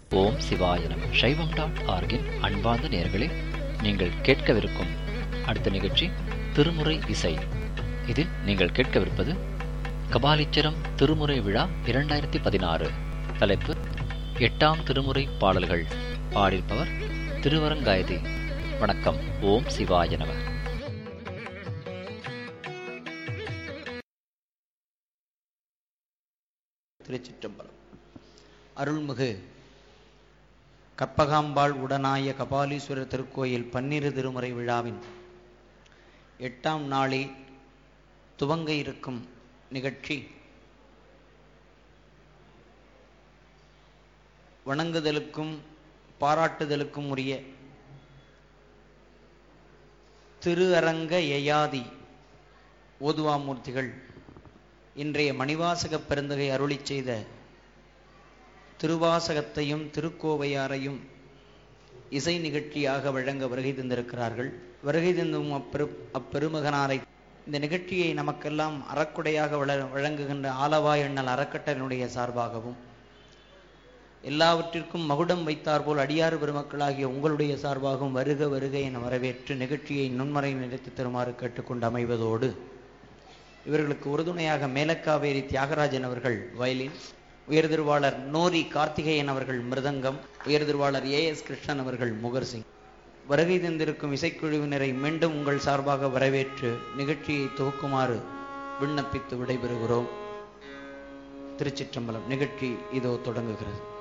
ஓம் சிவாய நம சைவம் டாட் ஆர்கின் அன்பார்ந்த நேயர்களே நீங்கள் கேட்கவிருக்கும் அடுத்த நிகழ்ச்சி திருமுறை இசை இதில் நீங்கள் கேட்கவிருப்பது கபாலீச்சரம் திருமுறை விழா இரண்டாயிரத்தி பதினாறு தலைப்பு எட்டாம் திருமுறை பாடல்கள் பாடியிருப்பவர் திருவரங்காயதி வணக்கம் ஓம் சிவாய நம திருச்சிற்றம்பலம் அருள்மிகு கற்பகாம்பாள் உடனாய கபாலீஸ்வரர் திருக்கோயில் பன்னிரு திருமுறை விழாவின் எட்டாம் நாளில் துவங்க இருக்கும் நிகழ்ச்சி வணங்குதலுக்கும் பாராட்டுதலுக்கும் உரிய திரு அரங்க யயாதி ஓதுவாமூர்த்திகள் இன்றைய மணிவாசக பெருந்தகை அருளிச் செய்த திருவாசகத்தையும் திருக்கோவையாரையும் இசை நிகழ்ச்சியாக வழங்க வருகை தந்திருக்கிறார்கள் வருகை தந்தும் அப்பெரு அப்பெருமகனாரை இந்த நிகழ்ச்சியை நமக்கெல்லாம் அறக்குடையாக வள வழங்குகின்ற ஆலவாய் எண்ணல் அறக்கட்டளையினுடைய சார்பாகவும் எல்லாவற்றிற்கும் மகுடம் வைத்தாற்போல் அடியாறு பெருமக்களாகிய உங்களுடைய சார்பாகவும் வருக வருக என வரவேற்று நிகழ்ச்சியை நுண்மறை நிலைத்து தருமாறு கேட்டுக்கொண்டு அமைவதோடு இவர்களுக்கு உறுதுணையாக மேலக்காவேரி தியாகராஜன் அவர்கள் வயலின் உயர்திருவாளர் நோரி கார்த்திகேயன் அவர்கள் மிருதங்கம் உயர்திருவாளர் ஏ எஸ் கிருஷ்ணன் அவர்கள் முகர் சிங் வருகை தந்திருக்கும் இசைக்குழுவினரை மீண்டும் உங்கள் சார்பாக வரவேற்று நிகழ்ச்சியை தொகுக்குமாறு விண்ணப்பித்து விடைபெறுகிறோம் திருச்சிற்றம்பலம் நிகழ்ச்சி இதோ தொடங்குகிறது